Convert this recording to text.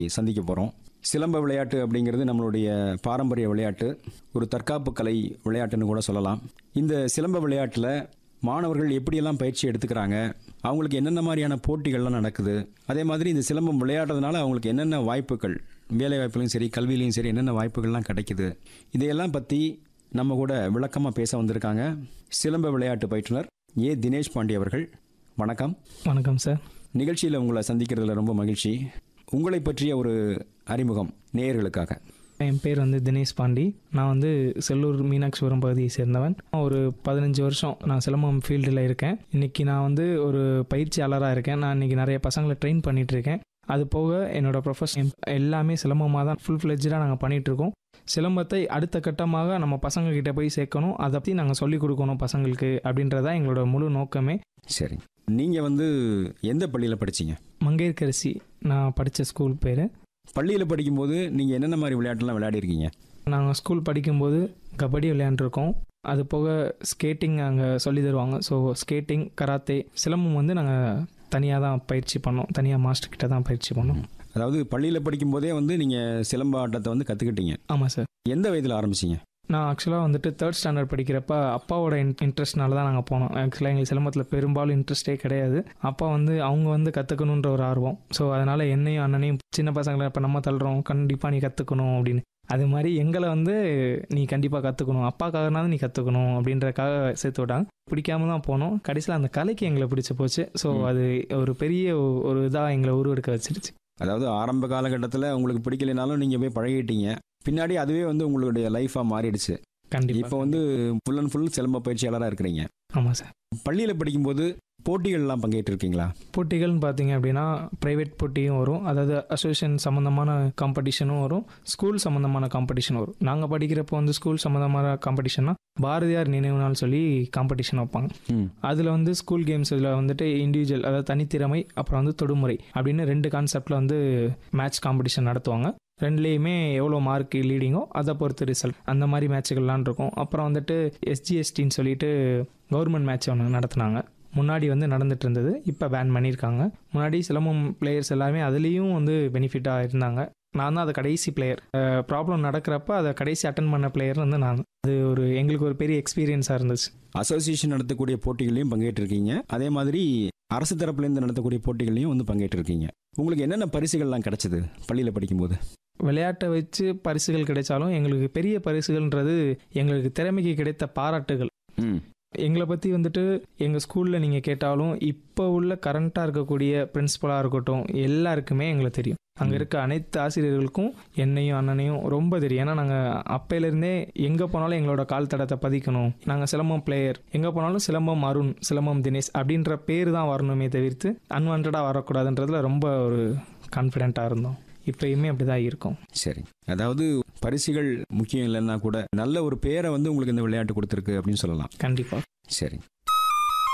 சந்திக்க போகிறோம் சிலம்ப விளையாட்டு அப்படிங்கிறது நம்மளுடைய பாரம்பரிய விளையாட்டு ஒரு தற்காப்பு கலை விளையாட்டுன்னு கூட சொல்லலாம் இந்த சிலம்ப விளையாட்டில் மாணவர்கள் எப்படியெல்லாம் பயிற்சி எடுத்துக்கிறாங்க அவங்களுக்கு என்னென்ன மாதிரியான போட்டிகள்லாம் நடக்குது அதே மாதிரி இந்த சிலம்பம் விளையாடுறதுனால அவங்களுக்கு என்னென்ன வாய்ப்புகள் வேலை வாய்ப்புலையும் சரி கல்வியிலையும் சரி என்னென்ன வாய்ப்புகள்லாம் கிடைக்குது இதையெல்லாம் பற்றி நம்ம கூட விளக்கமாக பேச வந்திருக்காங்க சிலம்ப விளையாட்டு பயிற்றுனர் ஏ தினேஷ் பாண்டி அவர்கள் வணக்கம் வணக்கம் சார் நிகழ்ச்சியில் உங்களை சந்திக்கிறதுல ரொம்ப மகிழ்ச்சி உங்களை பற்றிய ஒரு அறிமுகம் நேயர்களுக்காக என் பேர் வந்து தினேஷ் பாண்டி நான் வந்து செல்லூர் மீனாட்சிபுரம் பகுதியை சேர்ந்தவன் ஒரு பதினஞ்சு வருஷம் நான் சிலம்பம் ஃபீல்டில் இருக்கேன் இன்னைக்கு நான் வந்து ஒரு பயிற்சியாளராக இருக்கேன் நான் இன்னைக்கு நிறைய பசங்களை ட்ரெயின் பண்ணிட்டு இருக்கேன் அது போக என்னோட ப்ரொஃபஷன் எல்லாமே சிலம்பமாக தான் ஃபுல் ஃப்ளெஜ்டாக நாங்கள் பண்ணிட்டு இருக்கோம் சிலம்பத்தை அடுத்த கட்டமாக நம்ம பசங்க கிட்ட போய் சேர்க்கணும் அதை பற்றி நாங்கள் சொல்லிக் கொடுக்கணும் பசங்களுக்கு அப்படின்றதான் எங்களோட முழு நோக்கமே சரி நீங்கள் வந்து எந்த பள்ளியில் படிச்சீங்க மங்கையர்கரசி நான் படித்த ஸ்கூல் பேர் பள்ளியில் படிக்கும்போது நீங்கள் என்னென்ன மாதிரி விளையாட்டுலாம் விளையாடிருக்கீங்க நாங்கள் ஸ்கூல் படிக்கும்போது கபடி விளையாண்டுருக்கோம் அது போக ஸ்கேட்டிங் அங்கே சொல்லி தருவாங்க ஸோ ஸ்கேட்டிங் கராத்தே சிலம்பம் வந்து நாங்கள் தனியாக தான் பயிற்சி பண்ணோம் தனியாக மாஸ்டர் கிட்ட தான் பயிற்சி பண்ணோம் அதாவது பள்ளியில் படிக்கும்போதே வந்து நீங்கள் சிலம்ப ஆட்டத்தை வந்து கற்றுக்கிட்டீங்க ஆமாம் சார் எந்த வயதில் ஆரம்பிச்சீங்க நான் ஆக்சுவலாக வந்துட்டு தேர்ட் ஸ்டாண்டர்ட் படிக்கிறப்ப அப்பாவோட இன் இன்ட்ரெஸ்ட்னால தான் நாங்கள் போனோம் ஆக்சுவலாக எங்களுக்கு சிலம்பத்தில் பெரும்பாலும் இன்ட்ரெஸ்டே கிடையாது அப்பா வந்து அவங்க வந்து கற்றுக்கணுன்ற ஒரு ஆர்வம் ஸோ அதனால் என்னையும் அண்ணனையும் சின்ன பசங்களை இப்போ நம்ம தள்ளுறோம் கண்டிப்பாக நீ கற்றுக்கணும் அப்படின்னு அது மாதிரி எங்களை வந்து நீ கண்டிப்பாக கற்றுக்கணும் அப்பாக்காகனாலும் நீ கற்றுக்கணும் அப்படின்றக்காக சேர்த்து விட்டாங்க பிடிக்காம தான் போனோம் கடைசியில் அந்த கலைக்கு எங்களை பிடிச்சி போச்சு ஸோ ம். அது ஒரு பெரிய ஒரு இதாக எங்களை உருவெடுக்க வச்சிருச்சு அதாவது ஆரம்ப காலகட்டத்தில் உங்களுக்கு பிடிக்கலைனாலும் நீங்கள் போய் பழகிட்டீங்க பின்னாடி அதுவே வந்து உங்களுடைய லைஃபாக மாறிடுச்சு கண்டிப்பாக இப்போ வந்து ஃபுல் அண்ட் ஃபுல் சிலம்ப பயிற்சியாளராக இருக்கிறீங்க ஆமாம் சார் பள்ளியில் படிக்கும்போது போட்டிகள்லாம் பங்கேற்றிருக்கீங்களா போட்டிகள்னு பார்த்தீங்க அப்படின்னா ப்ரைவேட் போட்டியும் வரும் அதாவது அசோசியேஷன் சம்மந்தமான காம்படிஷனும் வரும் ஸ்கூல் சம்மந்தமான காம்படிஷன் வரும் நாங்கள் படிக்கிறப்போ வந்து ஸ்கூல் சம்மந்தமான காம்படிஷன்னா பாரதியார் நினைவு நாள் சொல்லி காம்படிஷன் வைப்பாங்க ம் அதில் வந்து ஸ்கூல் கேம்ஸில் வந்துட்டு இண்டிவிஜுவல் அதாவது தனித்திறமை அப்புறம் வந்து தொடுமுறை அப்படின்னு ரெண்டு கான்செப்டில் வந்து மேட்ச் காம்படிஷன் நடத்துவாங்க ரெண்டுலேயுமே எவ்வளோ மார்க் லீடிங்கோ அதை பொறுத்து ரிசல்ட் அந்த மாதிரி மேட்சுகள்லாம் இருக்கும் அப்புறம் வந்துட்டு எஸ்ஜிஎஸ்டின்னு சொல்லிட்டு கவர்மெண்ட் மேட்ச் ஒன்று நடத்துனாங்க முன்னாடி வந்து நடந்துட்டு இருந்தது இப்போ பேன் பண்ணியிருக்காங்க முன்னாடி சிலம்பம் பிளேயர்ஸ் எல்லாமே அதுலேயும் வந்து பெனிஃபிட்டாக இருந்தாங்க நான் தான் அது கடைசி பிளேயர் ப்ராப்ளம் நடக்கிறப்ப அதை கடைசி அட்டன் பண்ண பிளேயர் வந்து நான் அது ஒரு எங்களுக்கு ஒரு பெரிய எக்ஸ்பீரியன்ஸாக இருந்துச்சு அசோசியேஷன் நடத்தக்கூடிய போட்டிகளையும் பங்கேற்றிருக்கீங்க அதே மாதிரி அரசு தரப்புலேருந்து நடத்தக்கூடிய போட்டிகளையும் வந்து பங்கேற்றிருக்கீங்க உங்களுக்கு என்னென்ன பரிசுகள்லாம் கிடைச்சது பள்ளியில் படிக்கும்போது விளையாட்டை வச்சு பரிசுகள் கிடைச்சாலும் எங்களுக்கு பெரிய பரிசுகள்ன்றது எங்களுக்கு திறமைக்கு கிடைத்த பாராட்டுகள் ம் எங்களை பற்றி வந்துட்டு எங்கள் ஸ்கூலில் நீங்கள் கேட்டாலும் இப்போ உள்ள கரண்ட்டாக இருக்கக்கூடிய பிரின்ஸிபலாக இருக்கட்டும் எல்லாருக்குமே எங்களுக்கு தெரியும் அங்கே ம். இருக்க அனைத்து ஆசிரியர்களுக்கும் என்னையும் அண்ணனையும் ரொம்ப தெரியும் ஏன்னா நாங்கள் அப்பையிலேருந்தே எங்கே போனாலும் எங்களோட கால் தடத்தை பதிக்கணும் நாங்கள் சிலம்பம் பிளேயர் எங்கே போனாலும் சிலம்பம் அருண் சிலம்பம் தினேஷ் அப்படின்ற பேர் தான் வரணுமே தவிர்த்து அன்வான்டாக வரக்கூடாதுன்றதுல ரொம்ப ஒரு கான்ஃபிடென்ட்டாக இருந்தோம் இப்பயுமே அப்படி தான் இருக்கும் சரி அதாவது பரிசுகள் முக்கியம் இல்லைன்னா கூட நல்ல ஒரு பேரை வந்து உங்களுக்கு இந்த விளையாட்டு கொடுத்துருக்கு அப்படின்னு சொல்லலாம் கண்டிப்பாக சரி